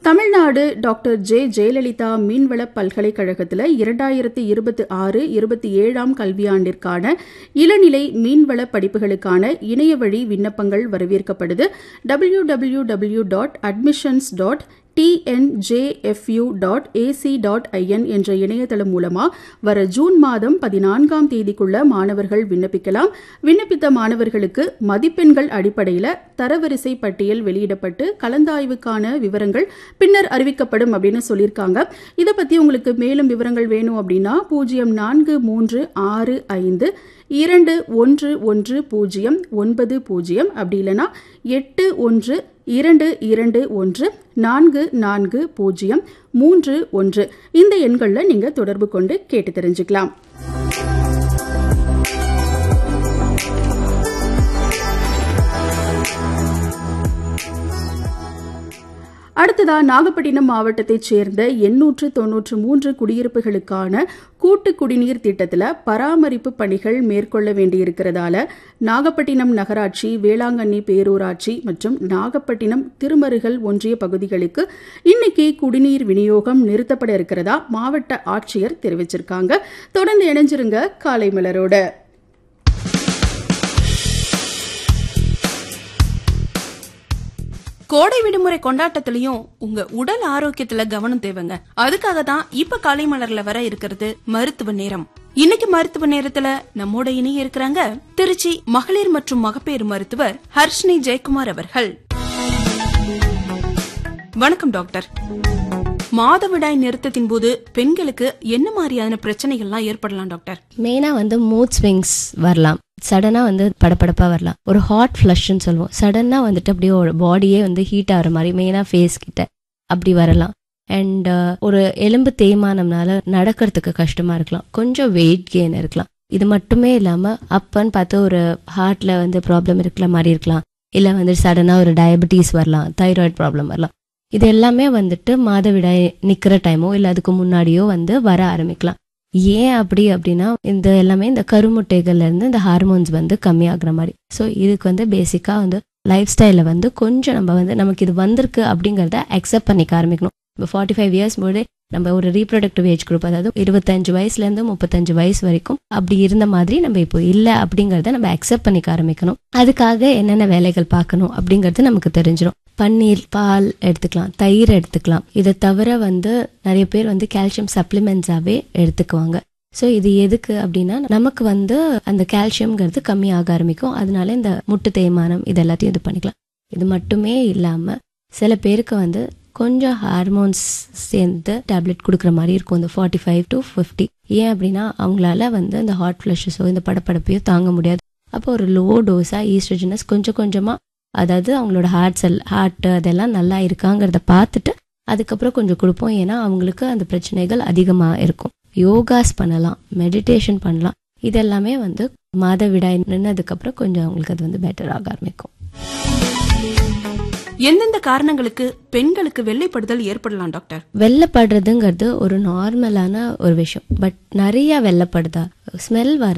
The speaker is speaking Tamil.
தமிழ்நாடு டாக்டர் ஜே ஜெயலலிதா மீன்வள பல்கலைக்கழகத்தில் இரண்டாயிரத்தி இருபத்தி ஆறு இருபத்தி ஏழாம் கல்வியாண்டிற்கான இளநிலை மீன்வள படிப்புகளுக்கான இணையவழி விண்ணப்பங்கள் வரவேற்கப்படுது W W W dot admissions dot TNJFU dot AC dot IN என்ற இணையதளம் மூலமா வர ஜூன் மாதம் பதினான்காம் தேதிக்குள்ள மாணவர்கள் விண்ணப்பிக்கலாம் விண்ணப்பித்த மாணவர்களுக்கு மதிப்பெண்கள் அடிப்படையில் தரவரிசை பட்டியல் வெளியிடப்பட்டு கலந்தாய்வுக்கான விவரங்கள் பின்னர் அறிவிக்கப்படும் அப்படின்னு சொல்லியிருக்காங்க இதை பற்றி உங்களுக்கு மேலும் விவரங்கள் வேணும் அப்படின்னா பூஜ்ஜியம் நான்கு மூன்று ஆறு ஐந்து இரண்டு ஒன்று ஒன்று பூஜ்ஜியம் ஒன்பது பூஜ்ஜியம் அப்படி இல்லைன்னா எட்டு ஒன்று இரண்டு இரண்டு ஒன்று நான்கு நான்கு பூஜ்ஜியம் மூன்று ஒன்று இந்த எண்களில் நீங்கள் தொடர்பு கொண்டு கேட்டு தெரிஞ்சுக்கலாம் அடுத்ததா நாகப்பட்டினம் மாவட்டத்தைச் சேர்ந்த எண்ணூற்று தொன்னூற்று மூன்று குடியிருப்புகளுக்கான கூட்டு குடிநீர் திட்டத்தில் பராமரிப்பு பணிகள் மேற்கொள்ள வேண்டியிருக்கிறதால நாகப்பட்டினம் நகராட்சி வேளாங்கண்ணி பேரூராட்சி மற்றும் நாகப்பட்டினம் திருமருகல் ஒன்றிய பகுதிகளுக்கு இன்னைக்கு குடிநீர் விநியோகம் நிறுத்தப்பட இருக்கிறதா மாவட்ட ஆட்சியர் தெரிவிச்சிருக்காங்க தொடர்ந்து இணைஞ்சிருங்க காலை மலரோட கோடை விடுமுறை கொண்டாட்டத்திலயும் உங்க உடல் ஆரோக்கியத்துல கவனம் தேவைங்க அதுக்காக தான் இப்ப காலை மலர்ல வர இருக்கிறது மருத்துவ நேரம் இன்னைக்கு மருத்துவ நேரத்துல நம்மோட இணைய இருக்கிறாங்க திருச்சி மகளிர் மற்றும் மகப்பேறு மருத்துவர் ஹர்ஷினி ஜெயக்குமார் அவர்கள் வணக்கம் டாக்டர் மாதவிடாய் நிறுத்தத்தின் போது பெண்களுக்கு என்ன மாதிரியான பிரச்சனைகள்லாம் ஏற்படலாம் டாக்டர் மெயினா வந்து மூட் ஸ்விங்ஸ் வரலாம் சடனா வந்து படபடப்பா வரலாம் ஒரு ஹாட் ஃப்ளஷ்ன்னு சொல்லுவோம் சடனா வந்துட்டு அப்படியே ஒரு பாடியே வந்து ஹீட் ஆகிற மாதிரி மெயினா ஃபேஸ் கிட்ட அப்படி வரலாம் அண்ட் ஒரு எலும்பு தேய்மானம்னால நடக்கிறதுக்கு கஷ்டமா இருக்கலாம் கொஞ்சம் வெயிட் கெயின் இருக்கலாம் இது மட்டுமே இல்லாம அப்பன்னு பார்த்து ஒரு ஹார்ட்ல வந்து ப்ராப்ளம் இருக்கிற மாதிரி இருக்கலாம் இல்ல வந்து சடனா ஒரு டயபெட்டிஸ் வரலாம் தைராய்டு ப்ராப்ளம் வரலாம் இது எல்லாமே வந்துட்டு மாதவிடாய் நிக்கிற டைமோ இல்ல அதுக்கு முன்னாடியோ வந்து வர ஆரம்பிக்கலாம் ஏன் அப்படி அப்படின்னா இந்த எல்லாமே இந்த கருமுட்டைகள்ல இருந்து இந்த ஹார்மோன்ஸ் வந்து கம்மியாகிற மாதிரி ஸோ இதுக்கு வந்து பேசிக்கா வந்து லைஃப் ஸ்டைலில் வந்து கொஞ்சம் நம்ம வந்து நமக்கு இது வந்திருக்கு அப்படிங்கிறத அக்செப்ட் பண்ணிக்க ஆரம்பிக்கணும் இப்போ ஃபார்ட்டி ஃபைவ் இயர்ஸ் போது நம்ம ஒரு ரீப்ரொடக்டிவ் ஏஜ் குரூப் அதாவது இருபத்தஞ்சு வயசுலேருந்து முப்பத்தஞ்சு வயசு வரைக்கும் அப்படி இருந்த மாதிரி நம்ம இப்போ இல்லை அப்படிங்கிறத நம்ம அக்செப்ட் பண்ணிக்க ஆரம்பிக்கணும் அதுக்காக என்னென்ன வேலைகள் பார்க்கணும் அப்படிங்கிறது நமக்கு தெரிஞ்சிடும் பன்னீர் பால் எடுத்துக்கலாம் தயிர் எடுத்துக்கலாம் இதை தவிர வந்து நிறைய பேர் வந்து கால்சியம் சப்ளிமெண்ட்ஸாகவே எடுத்துக்குவாங்க ஸோ இது எதுக்கு அப்படின்னா நமக்கு வந்து அந்த கால்சியம்ங்கிறது கம்மியாக ஆரம்பிக்கும் அதனால இந்த முட்டு தேய்மானம் இது எல்லாத்தையும் இது பண்ணிக்கலாம் இது மட்டுமே இல்லாமல் சில பேருக்கு வந்து கொஞ்சம் ஹார்மோன்ஸ் சேர்ந்து டேப்லெட் கொடுக்குற மாதிரி இருக்கும் இந்த ஃபார்ட்டி ஃபைவ் டு ஃபிஃப்டி ஏன் அப்படின்னா அவங்களால வந்து இந்த ஹார்ட் ஃப்ளஷஸோ இந்த படப்படப்பையோ தாங்க முடியாது அப்போ ஒரு லோ டோஸாக ஈஸ்ட்ரஜனஸ் கொஞ்சம் கொஞ்சமாக அதாவது அவங்களோட ஹார்ட் செல் ஹார்ட் அதெல்லாம் நல்லா இருக்காங்கிறத பார்த்துட்டு அதுக்கப்புறம் கொஞ்சம் கொடுப்போம் ஏன்னா அவங்களுக்கு அந்த பிரச்சனைகள் அதிகமாக இருக்கும் யோகாஸ் பண்ணலாம் மெடிடேஷன் பண்ணலாம் இதெல்லாமே வந்து மாதவிடாய் நின்னதுக்கப்புறம் கொஞ்சம் அவங்களுக்கு அது வந்து பெட்டர் ஆக ஆரம்பிக்கும் எந்தெந்த காரணங்களுக்கு பெண்களுக்கு வெள்ளைப்படுதல் ஏற்படலாம் டாக்டர் வெள்ளப்படுறதுங்கிறது ஒரு நார்மலான ஒரு விஷயம் பட் நிறைய வெள்ளப்படுதா ஸ்மெல் வர